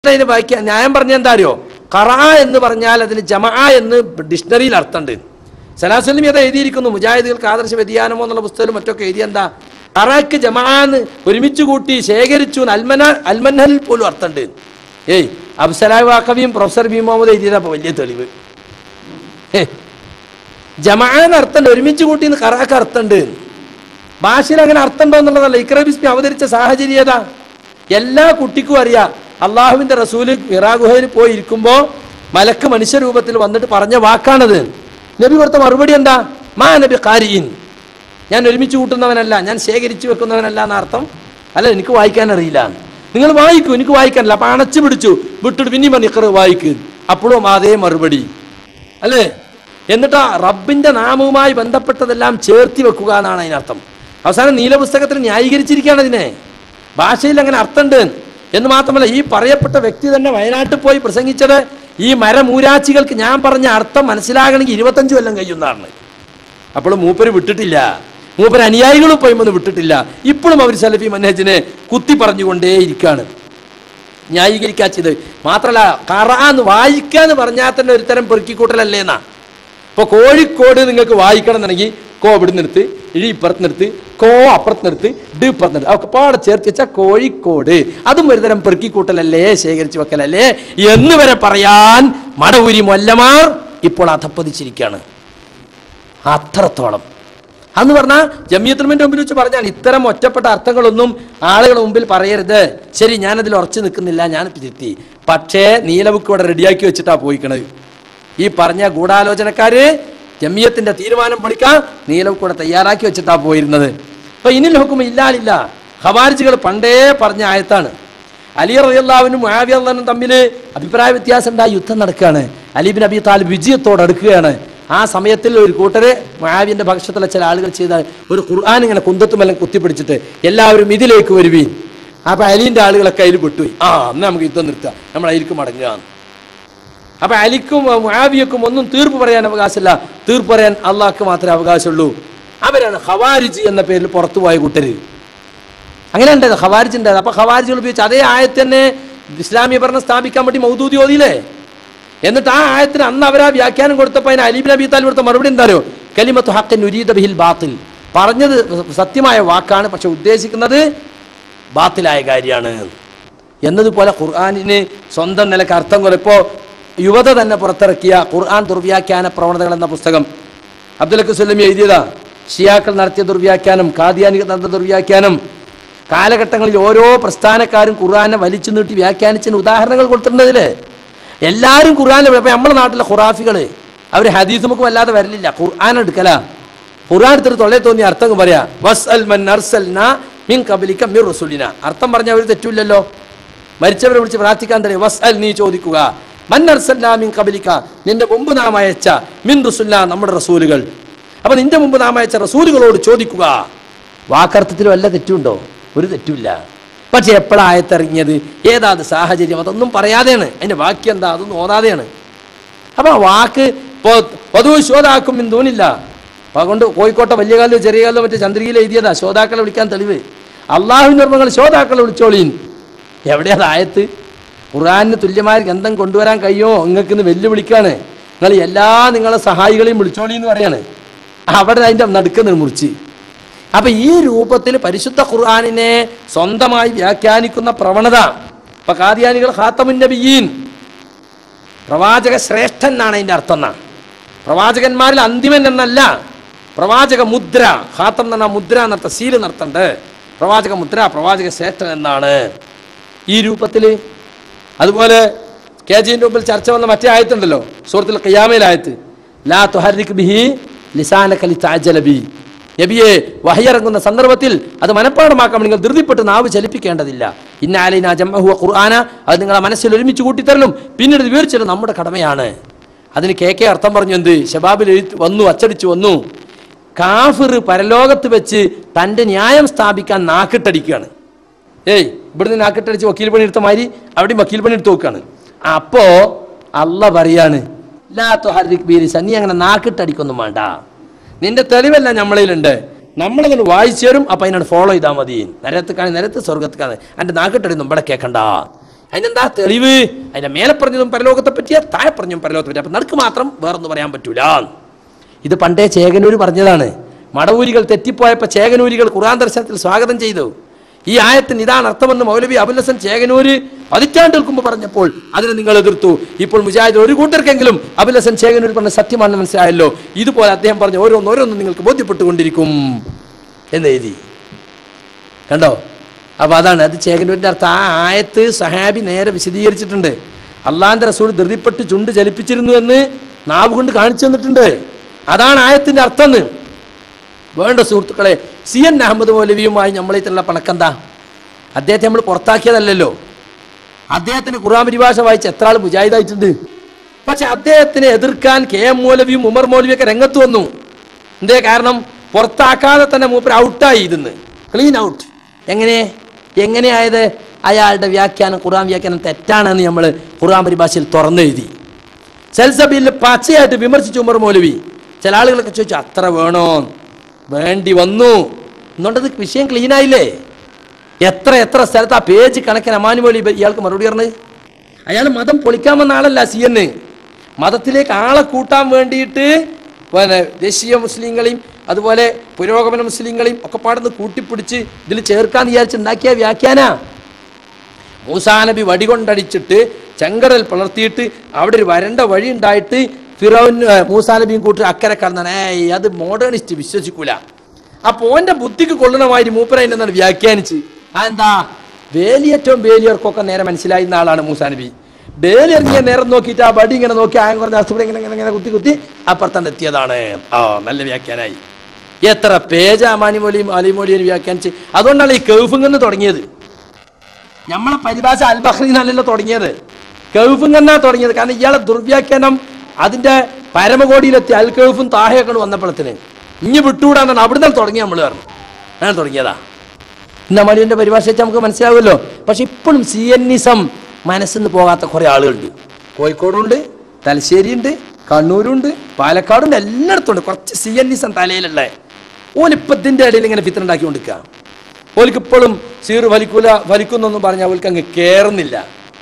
അതിന് വായിക്കാൻ ന്യായം പറഞ്ഞ എന്താ അറിയോ കറ എന്ന് പറഞ്ഞാൽ അതിന് ജമാ എന്ന് ഡിക്ഷണറിയിൽ അർത്ഥമുണ്ട് സലാസ്വലിം അത് എഴുതിയിരിക്കുന്നു മുജാഹിദുകൾക്ക് ആദർശ വ്യതിയാനമോ എന്നുള്ള പുസ്തകം മറ്റൊക്കെ എഴുതിയ എന്താ കറക്ക് ജമാന്ന് ഒരുമിച്ച് കൂട്ടി ശേഖരിച്ചു എന്ന് അൽമന അൽമന്നലിൽ പോലും അർത്ഥമുണ്ട് ഏയ് അബ്സലാഹ് വാക്കവിയും പ്രൊഫസർ ബി മുഹമ്മദ് എഴുതിയതാ ഇപ്പൊ വലിയ തെളിവ് ഹേ, ജമാന്ന് അർത്ഥമുണ്ട് ഒരുമിച്ച് കൂട്ടി എന്ന് കറാക്ക് അർത്ഥമുണ്ട് ഭാഷയിൽ അങ്ങനെ അർത്ഥമുണ്ടോ എന്നുള്ളതല്ല ഇക്ര ബിസ്മി അവതരിച്ച സാഹചര്യം ഏതാ എല്ലാ കുട്ടിക്കും അറിയാം അള്ളാഹുവിന്റെ റസൂല് ഇറാ ഗുഹയിൽ പോയി ഇരിക്കുമ്പോൾ മലക്ക് മനുഷ്യരൂപത്തിൽ വന്നിട്ട് പറഞ്ഞ വാക്കാണത് നബി കൊടുത്ത മറുപടി എന്താ മാ നബി കാരിയിൻ ഞാൻ ഒരുമിച്ച് കൂട്ടുന്നവനല്ല ഞാൻ ശേഖരിച്ചു വെക്കുന്നവനല്ല എന്ന അർത്ഥം അല്ല എനിക്ക് വായിക്കാൻ അറിയില്ല നിങ്ങൾ വായിക്കൂ എനിക്ക് വായിക്കാനില്ല അപ്പൊ അണച്ചു പിടിച്ചു വിട്ടിട്ട് പിന്നെയും പറഞ്ഞു ഇക്കറ് വായിക്ക് അപ്പോഴും അതേ മറുപടി അല്ലേ എന്നിട്ട് ആ റബ്ബിന്റെ നാമവുമായി ബന്ധപ്പെട്ടതെല്ലാം ചേർത്തി വെക്കുക എന്നാണ് അതിനർത്ഥം അവസാനം നീലപുസ്തകത്തിൽ ന്യായീകരിച്ചിരിക്കുകയാണ് ഇതിനെ ഭാഷയിൽ അങ്ങനെ അർത്ഥമുണ്ട് എന്ന് മാത്രമല്ല ഈ പറയപ്പെട്ട വ്യക്തി തന്നെ വയനാട്ടിൽ പോയി പ്രസംഗിച്ചത് ഈ മരമൂരാച്ചികൾക്ക് ഞാൻ പറഞ്ഞ അർത്ഥം മനസ്സിലാകണമെങ്കിൽ ഇരുപത്തഞ്ച് കൊല്ലം കഴിയുന്നതാണ് അപ്പോൾ മൂപ്പര് വിട്ടിട്ടില്ല മൂപ്പര് അനുയായികളും പോയി വിട്ടിട്ടില്ല ഇപ്പോഴും അവർ സലഫി മനേജിനെ കുത്തി പറഞ്ഞുകൊണ്ടേ ഇരിക്കുകയാണ് ന്യായീകരിക്കാച്ചത് മാത്രമല്ല കറാന്ന് വായിക്കാന്ന് പറഞ്ഞാൽ തന്നെ ഒരു തരം പെറുക്കിക്കൂട്ടലല്ലേ എന്നാ ഇപ്പൊ കോഴിക്കോട് നിങ്ങൾക്ക് വായിക്കണം എന്നുണ്ടെങ്കിൽ കോ ഇവിടെ നിർത്ത് ഇഴി ഇപ്പുറത്ത് നിർത്ത് കോ അപ്പുറത്ത് നിർത്ത് ഡി ഇപ്പുറത്ത് നിർത്ത് ഒക്കെ പാടെ ചേർത്ത് വെച്ചാൽ കോഴിക്കോട് അതും ഒരു തരം പെറുക്കിക്കൂട്ടലല്ലേ ശേഖരിച്ചു വെക്കലല്ലേ എന്ന് വരെ പറയാൻ മടവൂരി മൊല്ലമാർ ഇപ്പോൾ അധപ്പതിച്ചിരിക്കുകയാണ് അത്രത്തോളം അന്ന് പറഞ്ഞാൽ ജമിയത്തുൽമിന്റെ മുമ്പിൽ വെച്ച് പറഞ്ഞാൽ ഇത്തരം ഒറ്റപ്പെട്ട അർത്ഥങ്ങളൊന്നും ആളുകളുടെ മുമ്പിൽ പറയരുത് ശരി ഞാനതിൽ ഉറച്ചു നിൽക്കുന്നില്ല ഞാൻ തിരുത്തി പക്ഷേ നീലബുക്ക് ഇവിടെ റെഡിയാക്കി വെച്ചിട്ടാ പോയിക്കണത് ഈ പറഞ്ഞ ഗൂഢാലോചനക്കാര് ജമിയത്തിന്റെ തീരുമാനം പഠിക്കാൻ നീലബുക്ക് ഇവിടെ തയ്യാറാക്കി വെച്ചിട്ടാ പോയിരുന്നത് അപ്പൊ ഇനിൽ ഹുക്കും ഇല്ലാലില്ല ഖവാരിജികൾ പണ്ടേ പറഞ്ഞ ആയത്താണ് അലി റളിയല്ലാഹുവിനും മുആവിയ അള്ളാഹുനും തമ്മിൽ അഭിപ്രായ വ്യത്യാസം ഉണ്ടായി യുദ്ധം നടക്കുകയാണ് അലീബിൻ അബി താലിബ് വിജയത്തോട് അടുക്കുകയാണ് ആ സമയത്തിൽ ഒരു കൂട്ടര് മുആവിയന്റെ പക്ഷത്തിലെ ചില ആളുകൾ ചെയ്ത ഒരു ഖുർആൻ ഇങ്ങനെ കുന്തത്തുമെല്ലാം കുത്തിപ്പിടിച്ചിട്ട് എല്ലാവരും ഇതിലേക്ക് വരുവീൻ അപ്പൊ അലീന്റെ ആളുകളൊക്കെ അതിൽ വിട്ടുപോയി ആ എന്നാ നമുക്ക് യുദ്ധം നിർത്താം നമ്മൾ അതിലേക്ക് മടങ്ങുക അപ്പൊ അലിക്കും മുആവിയക്കും ഒന്നും തീർപ്പ് പറയാൻ അവകാശമില്ല തീർപ്പ് പറയാൻ അള്ളാഹ്ക്ക് മാത്രമേ അവകാശമുള്ളൂ അവരാണ് ഖവാരിജ് എന്ന പേരിൽ പുറത്തുപോയ കൂട്ടര് അങ്ങനെ ഉണ്ടായത് ഖവാരിജിൻ്റെ അപ്പൊ ഖവാരിജുകൾ ഉപയോഗിച്ച് അതേ ആയത്ത് തന്നെ ഇസ്ലാമിക ഭരണം സ്ഥാപിക്കാൻ വേണ്ടി മൗദൂദി ഓതിയില്ലേ എന്നിട്ട് ആ ആയത്തിന് അന്ന് അവരാ വ്യാഖ്യാനം കൊടുത്തപ്പോൾ അതിന് അലീബിൻ അബി താലിബ് കൊടുത്ത മറുപടി എന്താ അറിയോ കലിമത്ത് ഹക്കൻ ഉരീദ ബിഹിൽ ബാത്തിൽ പറഞ്ഞത് സത്യമായ വാക്കാണ് പക്ഷെ ഉദ്ദേശിക്കുന്നത് ബാത്തിലായ കാര്യമാണ് എന്നതുപോലെ ഖുർആാനിന് സ്വന്തം നിലക്ക് അർത്ഥം കുറപ്പോൾ യുവത തന്നെ പുറത്തിറക്കിയ ഖുർആൻ ദുർവ്യാഖ്യാന പ്രവണതകൾ എന്ന പുസ്തകം അബ്ദുൽ സുല്ലമി എഴുതിയതാ ഷിയാക്കൾ നടത്തിയ ദുർവ്യാഖ്യാനം കാദിയാനികൾ നടത്തിയ ദുർവ്യാഖ്യാനം കാലഘട്ടങ്ങളിൽ ഓരോ പ്രസ്ഥാനക്കാരും ഖുർആനെ വലിച്ചു നീട്ടി വ്യാഖ്യാനിച്ചതിന് ഉദാഹരണങ്ങൾ കൊടുത്തിട്ടുണ്ടതില് എല്ലാവരും ഖുർആാനിൽ ഇപ്പൊ നമ്മുടെ നാട്ടിലെ ഖുറാഫികള് അവർ ഹദീസ് നമുക്ക് വല്ലാതെ വരലില്ല ഖുർആൻ എടുക്കല ഖുർആൻ എടുത്തിട്ട് തൊള്ളേ തോന്നിയ അർത്ഥം പറയാ വസ് അൽ മൻ അർസൽന മിൻ കബലിക മിർ റസുലിന അർത്ഥം പറഞ്ഞ അവർ തെറ്റില്ലല്ലോ മരിച്ചവരെ വിളിച്ച് പ്രാർത്ഥിക്കാൻ തരേ വസ് അൽ നീ ചോദിക്കുക മൻ അർസൽന മിൻ കബലിക നിന്റെ മുമ്പ് നാം അയച്ച മിൻ റസുല്ല നമ്മുടെ റസൂലുകൾ അപ്പൊ നിന്റെ മുമ്പ് നാം അയച്ച റസൂലുകളോട് ചോദിക്കുക വാക്കർത്ഥത്തിൽ വല്ല തെറ്റുണ്ടോ ഒരു തെറ്റുമില്ല പക്ഷെ എപ്പോഴാണ് ആയത്തിറങ്ങിയത് ഏതാ അത് സാഹചര്യം അതൊന്നും പറയാതെയാണ് അതിന്റെ വാക്യം എന്താ അതൊന്നും ഓതാതെയാണ് അപ്പൊ ആ വാക്ക് പൊതു ശോതാക്കും എന്തോന്നില്ല അപ്പൊ അതുകൊണ്ട് കോഴിക്കോട്ടെ വലിയ കാലോ ചെറിയ കാലോ മറ്റേ ചന്ദ്രികയിൽ എഴുതിയതാ ശോതാക്കളെ വിളിക്കാൻ തെളിവ് അള്ളാഹു നിർമ്മങ്ങൾ ശോതാക്കളെ വിളിച്ചോളീൻ എവിടെയാ അത് ആയത്ത് ഖുർആാനിന് തുല്യമായ ഗന്ധം കൊണ്ടുവരാൻ കഴിയുമോ നിങ്ങൾക്ക് ഇന്ന് വെല്ലുവിളിക്കാണ് നിങ്ങൾ എല്ലാ നിങ്ങളെ സഹായികളെയും വിളിച്ചോളി എന്ന് പറയാണ് അവിടെ അതിന്റെ നടുക്ക് മുറിച്ച് അപ്പൊ ഈ രൂപത്തിൽ പരിശുദ്ധ ഖുർആാനിനെ സ്വന്തമായി വ്യാഖ്യാനിക്കുന്ന പ്രവണത ഇപ്പൊ കാദിയാനികൾ ഖാത്തമുൻ നബിയീൻ പ്രവാചക ശ്രേഷ്ഠൻ എന്നാണ് അതിന്റെ അർത്ഥം എന്നാണ് പ്രവാചകന്മാരിൽ അന്തിമൻ എന്നല്ല പ്രവാചക മുദ്ര ഖാത്തം എന്ന് പറഞ്ഞാൽ മുദ്ര എന്നർത്ഥം സീല് നടത്തണ്ട് പ്രവാചക മുദ്ര പ്രവാചക ശ്രേഷ്ഠൻ എന്നാണ് ഈ രൂപത്തിൽ അതുപോലെ കെ ജിന്റെ മുമ്പിൽ ചർച്ച വന്ന മറ്റേ ആയത്തുണ്ടല്ലോ സുഹൃത്തിൽ ഖിയാമയിലായത്ത് ലാ തുഹരിക് ബിഹി ലിസാനകലി താജലബി നബിയെ വഹയിറങ്ങുന്ന സന്ദർഭത്തിൽ അത് മനഃപ്പാടമാക്കാൻ നിങ്ങൾ ധൃതിപ്പെട്ട് നാവ് ചലിപ്പിക്കേണ്ടതില്ല ഇന്നാലിന ജമ്മഹുവ ഖുർആന അത് നിങ്ങളെ മനസ്സിൽ ഒരുമിച്ച് കൂട്ടിത്തരലും പിന്നീട് ഇത് വിവരിച്ചത് നമ്മുടെ കടമയാണ് അതിന് കെ കെ അർത്ഥം പറഞ്ഞു എന്ത് ഷബാബിൽ എഴുത്ത് വന്നു അച്ചടിച്ചു വന്നു കാഫിർ പരലോകത്ത് വെച്ച് തൻ്റെ ന്യായം സ്ഥാപിക്കാൻ നാക്കിട്ടടിക്കുകയാണ് ഏയ് ഇവിടുന്ന് നാക്കിട്ടടിച്ച് വക്കീൽ പണി എടുത്ത മാതിരി അവിടെയും വക്കീൽ പണി എടുത്ത് നോക്കുകയാണ് അപ്പോ അല്ല പറയാണ് ലാ തുഹരിക് ബി ലിസാൻ. നീ അങ്ങനെ നാക്കിട്ടടിക്കൊന്നും വേണ്ട നിന്റെ തെളിവെല്ലാം നമ്മളിലുണ്ട് നമ്മളതിന് വായിച്ചു തരും അപ്പൊ അതിനോട് ഫോളോ ചെയ്താൽ മതി നരത്ത് കാണി നരത്ത് സ്വർഗത്ത് കാണി എൻ്റെ നാക്കിട്ടടിയൊന്നും ഇവിടെ കേൾക്കണ്ട അതിനെന്താ തെളിവ് അതിന്റെ മേലെ പറഞ്ഞതും പരലോകത്തെ പറ്റിയ താഴെ പറഞ്ഞതും പരലോകത്തെ പറ്റിയ അപ്പൊ നടുക്ക് മാത്രം വേറൊന്നും പറയാൻ പറ്റൂല ഇത് പണ്ടേ ചേകനൂര് പറഞ്ഞതാണ് മടവൂരികൾ തെറ്റിപ്പോയപ്പോൾ ചേകനൂരികൾ ഖുർആൻ ദർശനത്തിൽ സ്വാഗതം ചെയ്തു ഈ ആയത്തിന് ഇതാണ് അർത്ഥമെന്ന് മൗലവി അബുൽ ചേകനൂര് പതിറ്റാണ്ടുകൾക്ക് മുമ്പ് പറഞ്ഞപ്പോൾ അതിനെ നിങ്ങൾ എതിർത്തു ഇപ്പോൾ മുജാഹിദ് ഒരു കൂട്ടർക്കെങ്കിലും അബുൽ ഹസൻ ചേകനൂർ പറഞ്ഞ സത്യമാണെന്ന് മനസ്സിലായല്ലോ ഇതുപോലെ അദ്ദേഹം പറഞ്ഞ ഓരോന്ന് ഓരോന്നും നിങ്ങൾക്ക് ബോധ്യപ്പെട്ടുകൊണ്ടിരിക്കും എന്ന് എഴുതി കണ്ടോ അപ്പൊ അതാണ് അത് ചേകനൂരിന്റെ അർത്ഥം ആ ആയത്ത് സഹാബി നേരെ വിശദീകരിച്ചിട്ടുണ്ട് അള്ളാന്റെ റസൂൽ ധൃതിപ്പെട്ട് ചുണ്ട് ചലിപ്പിച്ചിരുന്നു എന്ന് നാവ് കൊണ്ട് കാണിച്ചു തന്നിട്ടുണ്ട് അതാണ് ആയത്തിന്റെ അർത്ഥം എന്ന് വേണ്ട സുഹൃത്തുക്കളെ സി എൻ അഹമ്മദ് മൗലവിയുമായി നമ്മളേറ്റുള്ള പണക്കെന്താ അദ്ദേഹത്തെ നമ്മൾ പുറത്താക്കിയതല്ലല്ലോ അദ്ദേഹത്തിന് ഖുറാൻ പരിഭാഷ വായിച്ച് എത്ര ആൾ മുജാഹിദായിട്ടുണ്ട് പക്ഷെ അദ്ദേഹത്തിനെ എതിർക്കാൻ കെ എം മൗലവിയും ഉമർ മൗലവിയൊക്കെ രംഗത്ത് വന്നു എന്തേ കാരണം പുറത്താക്കാതെ തന്നെ മൂപ്പർ ഔട്ടായി ഇതിന്ന് ക്ലീൻ ഔട്ട് എങ്ങനെ എങ്ങനെയായത് അയാളുടെ വ്യാഖ്യാനം ഖുറാൻ വ്യാഖ്യാനം തെറ്റാണെന്ന് നമ്മൾ ഖുറാൻ പരിഭാഷയിൽ തുറന്നെഴുതി സെൽസബിയിൽ പച്ചയായിട്ട് വിമർശിച്ചു ഉമർ മൗലവി ചില ആളുകളൊക്കെ ചോദിച്ചു അത്ര വേണോ വേണ്ടി വന്നു എന്നുകൊണ്ടത് വിഷയം ക്ലീൻ ആയില്ലേ എത്ര എത്ര സ്ഥലത്ത് ആ പേജ് കണക്കിന് അമാനു മൗലി ഇയാൾക്ക് മറുപടി പറഞ്ഞത് അയാൾ മതം പൊളിക്കാൻ വന്ന ആളല്ല സി എന്ന് മതത്തിലേക്ക് ആളെ കൂട്ടാൻ വേണ്ടിയിട്ട് പിന്നെ ദേശീയ മുസ്ലിങ്ങളെയും അതുപോലെ പുരോഗമന മുസ്ലിങ്ങളെയും ഒക്കെ പാടുന്ന് കൂട്ടിപ്പിടിച്ച് ഇതിൽ ചേർക്കാന്ന് വിചാരിച്ചുണ്ടാക്കിയ വ്യാഖ്യാന മൂസാ നബി വടികൊണ്ടടിച്ചിട്ട് ചെങ്കടൽ പിളർത്തിയിട്ട് അവിടെ ഒരു വരണ്ട വഴി ഉണ്ടായിട്ട് ഫിറോൻ മൂസാ നബിയും കൂട്ടി അക്കരെ കടന്നാണ് ഏയ് അത് മോഡേണിസ്റ്റ് വിശ്വസിക്കൂല അപ്പൊ ഓന്റെ ബുദ്ധിക്ക് കൊള്ളണമാതിരി മൂപ്പര എന്താണ് വ്യാഖ്യാനിച്ച് അതെന്താ വേലിയേറ്റവും വേലിയർക്കൊക്കെ നേരെ മനസ്സിലായിരുന്ന ആളാണ് മൂസാ നബി വേലിയിറങ്ങിയ നേരം നോക്കിയിട്ട് ആ വടി ഇങ്ങനെ നോക്കി ആയം കുറഞ്ഞ അസുഖം ഇങ്ങനെ ഇങ്ങനെ ഇങ്ങനെ കുത്തി കുത്തി അപ്പുറത്തണ്ട് എത്തിയതാണ് ആ നല്ല വ്യാഖ്യാനായി എത്ര പേജ അമാനിമൊലിയും അലിമൊലിയും വ്യാഖ്യാനിച്ച് അതുകൊണ്ടാണ് ഈ കൗഫിങ്ങെന്ന് തുടങ്ങിയത് നമ്മളെ പരിഭാഷ അൽ ബഹ്റി എന്നല്ലല്ലോ തുടങ്ങിയത് കൗഫുങ്ങന്നാ തുടങ്ങിയത് കാരണം ഇയാളെ ദുർവ്യാഖ്യാനം അതിന്റെ പരമകോടിയിലെത്തി അൽ കൗഫും താഹയൊക്കെ വന്നപ്പോഴത്തിന് ഇനി വിട്ടുകൂടാന്നാണ് അവിടുന്ന് തുടങ്ങി നമ്മൾ പറഞ്ഞു അങ്ങനെ തുടങ്ങിയതാ ഇന്ന മലിന്റെ പരിഭാഷ വെച്ച് നമുക്ക് മനസ്സിലാവുമല്ലോ പക്ഷെ ഇപ്പോഴും സി എൻ ഇസം മനസ്സിൽ നിന്ന് പോകാത്ത കുറെ ആളുകളുണ്ട് കോഴിക്കോടുണ്ട് തലശ്ശേരിയുണ്ട് കണ്ണൂരുണ്ട് പാലക്കാടുണ്ട് എല്ലായിടത്തും ഉണ്ട് കുറച്ച് സി എൻ ഇസം തലയിലുള്ള ഓലിപ്പത്തിന്റെ ഇടയിൽ ഇങ്ങനെ ഫിത്ര ഉണ്ടാക്കിക്കൊണ്ടിരിക്കുക ഓൽക്ക് ഇപ്പോഴും സീറ് വലിക്കൂല വലിക്കുന്നൊന്നും പറഞ്ഞാൽ ഓൽക്ക് അങ്ങ് കേറുന്നില്ല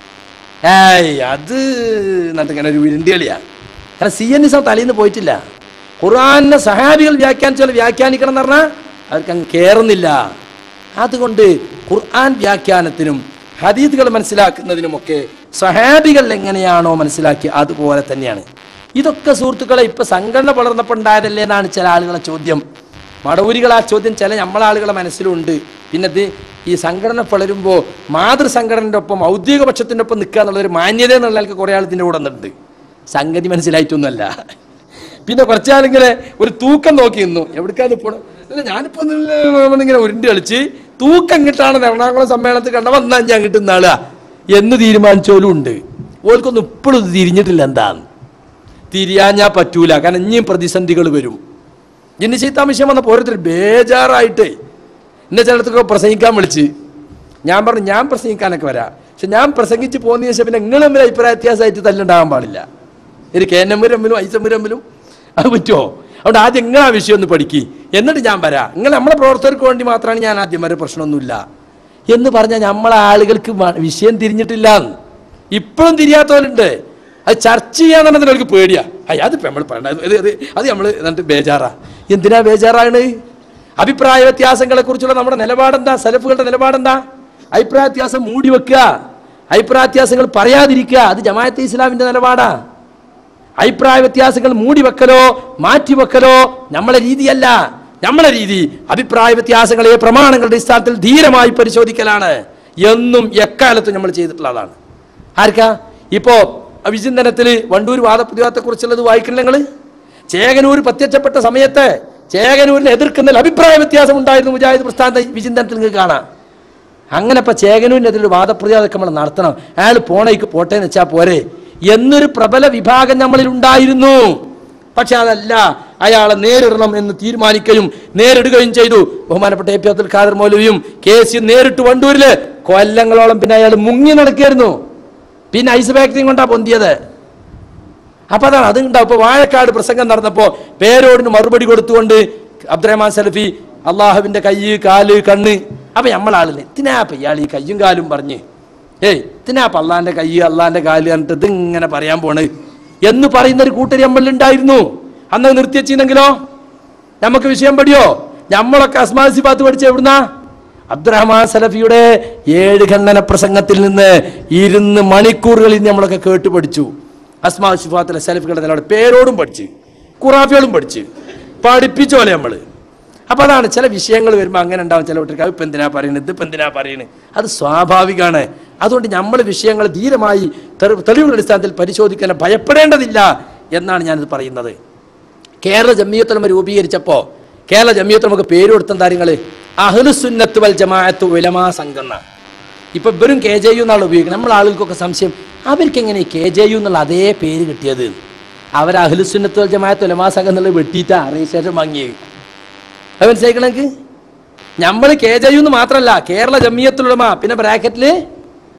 ഏയ് അത് എന്നിട്ട് ഇങ്ങനെ ഒരു ഉരുണ്ടി കളിയാ കാരണം സി എൻ ഇസം തലേന്ന് പോയിട്ടില്ല ഖുർആാനിനെ സഹാബികൾ വ്യാഖ്യാനിച്ചാൽ വ്യാഖ്യാനിക്കണം എന്ന് പറഞ്ഞാൽ അവർക്ക് അങ്ങ് കേറുന്നില്ല അതുകൊണ്ട് ഖുർആൻ വ്യാഖ്യാനത്തിനും ഹദീദുകൾ മനസ്സിലാക്കുന്നതിനുമൊക്കെ സഹാബികൾ എങ്ങനെയാണോ മനസ്സിലാക്കി അതുപോലെ തന്നെയാണ് ഇതൊക്കെ സുഹൃത്തുക്കളെ ഇപ്പൊ സംഘടന വളർന്നപ്പോൾ ഉണ്ടായതല്ലേ എന്നാണ് ചില ആളുകളെ ചോദ്യം മടവൂരികൾ ആ ചോദ്യം ചില നമ്മളെ ആളുകളെ മനസ്സിലുണ്ട് പിന്നെ ഇത് ഈ സംഘടന വളരുമ്പോൾ മാതൃസംഘടനയുടെ ഒപ്പം ഔദ്യോഗിക പക്ഷത്തിൻ്റെ ഒപ്പം നിൽക്കുക എന്നുള്ളൊരു മാന്യത എന്നുള്ള ആൾക്ക് കുറേ ആൾ ഇതിൻ്റെ കൂടെ നിന്നുണ്ട് സംഗതി മനസ്സിലായിട്ടൊന്നുമല്ല പിന്നെ കുറച്ചാളിങ്ങനെ ഒരു തൂക്കം നോക്കി നിന്നു എവിടേക്കാണ് പോണം അല്ല ഞാനിപ്പോ ഒന്ന് ഇങ്ങനെ ഉരുണ്ട് കളിച്ച് തൂക്കം കിട്ടാണ് എറണാകുളം സമ്മേളനത്തിൽ കണ്ട വന്നാൽ ഞാൻ കിട്ടുന്ന ആളാ എന്ന് തീരുമാനിച്ചോലും ഉണ്ട് ഓർക്കൊന്നും ഇപ്പോഴും ഇത് തിരിഞ്ഞിട്ടില്ല എന്താന്ന് തിരിയാഞ്ഞാ പറ്റൂല കാരണം ഇനിയും പ്രതിസന്ധികൾ വരും ഇനി ചെയ്താൻ വിഷയം വന്നപ്പോൾ ഓരോരുത്തർ ബേജാറായിട്ട് എന്നെ ചിലടത്തൊക്കെ പ്രസംഗിക്കാൻ വിളിച്ച് ഞാൻ പറഞ്ഞു ഞാൻ പ്രസംഗിക്കാനൊക്കെ വരാം പക്ഷെ ഞാൻ പ്രസംഗിച്ച് പോകുന്ന ശേഷം പിന്നെ നിങ്ങൾ തമ്മിൽ അഭിപ്രായ വ്യത്യാസമായിട്ട് തല്ലുണ്ടാകാൻ പാടില്ല ഒരു കെ എൻ എമ്മിൽ തമ്മിലും ഐസമ്മിൽ തമ്മിലും അത് പറ്റുമോ അതുകൊണ്ട് ആദ്യം നിങ്ങൾ ആ വിഷയം ഒന്ന് പഠിക്കി എന്നിട്ട് ഞാൻ വരാം നിങ്ങൾ നമ്മളെ പ്രവർത്തകർക്ക് വേണ്ടി മാത്രമാണ് ഞാൻ ആദ്യം വരെ പ്രശ്നമൊന്നുമില്ല എന്ന് പറഞ്ഞാൽ നമ്മളെ ആളുകൾക്ക് വ- വിഷയം തിരിഞ്ഞിട്ടില്ല ഇപ്പോഴും തിരിയാത്തവരുണ്ട് അത് ചർച്ച ചെയ്യാൻ തന്നെ അവർക്ക് പേടിയാ അയ്യ അതിപ്പോ നമ്മൾ പറയണ്ട അത് അത് അത് നമ്മൾ എന്നിട്ട് ബേജാറാ എന്തിനാ ബേജാറാണ് അഭിപ്രായ വ്യത്യാസങ്ങളെ കുറിച്ചുള്ള നമ്മുടെ നിലപാടെന്താ സലഫുകളുടെ നിലപാടെന്താ അഭിപ്രായ വ്യത്യാസം മൂടി വെക്കുക അഭിപ്രായ വ്യത്യാസങ്ങൾ പറയാതിരിക്കുക അത് ജമാഅത്തെ ഇസ്ലാമിന്റെ നിലപാടാ അഭിപ്രായ വ്യത്യാസങ്ങൾ മൂടി വെക്കലോ മാറ്റി വെക്കലോ നമ്മളെ രീതിയല്ല നമ്മളെ രീതി അഭിപ്രായ വ്യത്യാസങ്ങളെ പ്രമാണങ്ങളുടെ അടിസ്ഥാനത്തിൽ ധീരമായി പരിശോധിക്കലാണ് എന്നും എക്കാലത്തും നമ്മൾ ചെയ്തിട്ടുള്ളതാണ് ആർക്കാ ഇപ്പോ വിചിന്തനത്തിൽ വണ്ടൂർ വാദപ്രതിവാദത്തെ കുറിച്ചുള്ളത് വായിക്കില്ല നിങ്ങൾ ചേകനൂർ പ്രത്യക്ഷപ്പെട്ട സമയത്ത് ചേകനൂരിനെ എതിർക്കുന്നതിൽ അഭിപ്രായ വ്യത്യാസം ഉണ്ടായിരുന്നു മുജാഹിദ് പ്രസ്ഥാനത്തെ വിചിന്തനത്തിൽ നിങ്ങൾക്ക് കാണാം അങ്ങനെ ഇപ്പൊ ചേകനൂരിനെതിരെ വാദപ്രതിവാദമൊക്കെ നമ്മൾ നടത്തണം അയാൾ പോണേക്ക് പോട്ടെ എന്ന് വെച്ചാൽ പോരെ എന്നൊരു പ്രബല വിഭാഗം നമ്മളിൽ ഉണ്ടായിരുന്നു പക്ഷെ അതല്ല അയാളെ നേരിടണം എന്ന് തീരുമാനിക്കുകയും നേരിടുകയും ചെയ്തു ബഹുമാനപ്പെട്ട എ പി അബ്ദുൽ ഖാദർ മൗലവിയും കെ സി നേരിട്ട് വണ്ടൂരില് കൊല്ലങ്ങളോളം പിന്നെ അയാൾ മുങ്ങി നടക്കുകയായിരുന്നു പിന്നെ ഐസ് ഫാക്ടറിയും കൊണ്ടാ പൊന്തിയത് അപ്പൊ അതാണ് അതുണ്ടാവും ഇപ്പൊ വാഴക്കാട് പ്രസംഗം നടന്നപ്പോ പേരോടിന് മറുപടി കൊടുത്തുകൊണ്ട് അബ്ദുറഹ്മാൻ സലഫി അള്ളാഹുവിന്റെ കൈ കാല് കണ്ണ് അപ്പൊ നമ്മളാളില്ലേ എന്തിനാ ഇപ്പൊ ഇയാൾ ഈ കയ്യും കാലും പറഞ്ഞ് ഏയ് ഇതിനാ അള്ളാന്റെ കൈ അള്ളാന്റെ കാല് കണ്ടിട്ട് ഇത് ഇങ്ങനെ പറയാൻ പോണ് എന്ന് പറയുന്ന ഒരു കൂട്ടര് നമ്മളിലുണ്ടായിരുന്നു അന്ന് നിർത്തി വെച്ചിരുന്നെങ്കിലോ നമുക്ക് വിഷയം പഠിയോ നമ്മളൊക്കെ അസ്മാസിബാത്ത് പഠിച്ച എവിടുന്നാ അബ്ദുറഹ്മാൻ സലഫിയുടെ ഏഴ് ഖണ്ഡന പ്രസംഗത്തിൽ നിന്ന് ഇരുന്ന് മണിക്കൂറുകളിൽ നിന്ന് നമ്മളൊക്കെ കേട്ട് പഠിച്ചു അസ്മാ സിഫാത്തിലെ സലഫികളുടെ നിലപാട് പേരോടും പഠിച്ച് ഖുറാഫികളും പഠിച്ച് പഠിപ്പിച്ച പോലെ നമ്മൾ അപ്പോൾ അതാണ് ചില വിഷയങ്ങൾ വരുമ്പോൾ അങ്ങനെ ഉണ്ടാവും ചില കുട്ടികൾക്ക് ഇപ്പം എന്തിനാ പറയുന്നത് ഇതിപ്പോൾ എന്തിനാ പറയുന്നത് അത് സ്വാഭാവികമാണ് അതുകൊണ്ട് നമ്മൾ വിഷയങ്ങൾ ധീരമായി തെളി- തെളിവുകളുടെ അടിസ്ഥാനത്തിൽ പരിശോധിക്കാൻ ഭയപ്പെടേണ്ടതില്ല എന്നാണ് ഞാനിത് പറയുന്നത് കേരള ജമ്മിയത്തുലമ രൂപീകരിച്ചപ്പോൾ കേരള ജമ്മിയത്ത് നമുക്ക് പേര് കൊടുത്ത കാര്യങ്ങൾ അഹ്ലുസുന്നത്ത് വൽ ജമാഅത്ത് ഉലമാ സംഘം എന്നാണ് ഇപ്പൊ ഇവരും കെ ജെ യു എന്നാണ് ഉപയോഗിക്കുന്നത് നമ്മൾ ആളുകൾക്കൊക്കെ സംശയം അവർക്ക് എങ്ങനെ കെ ജെ യു എന്നുള്ള അതേ പേര് കിട്ടിയത് അവർ അഹ്ലുസുന്നത്ത് വൽ ജമാഅത്ത് ഉലമാ സംഘം എന്നുള്ളത് വെട്ടിയിട്ടാ രജിസ്ട്രേഷൻ വാങ്ങിയത് അത് മനസ്സിലാക്കണമെങ്കിൽ നമ്മൾ കെ ജെ യു എന്ന് മാത്രമല്ല കേരള ജമ്മിയത്തുലമ പിന്നെ ബ്രാക്കറ്റിൽ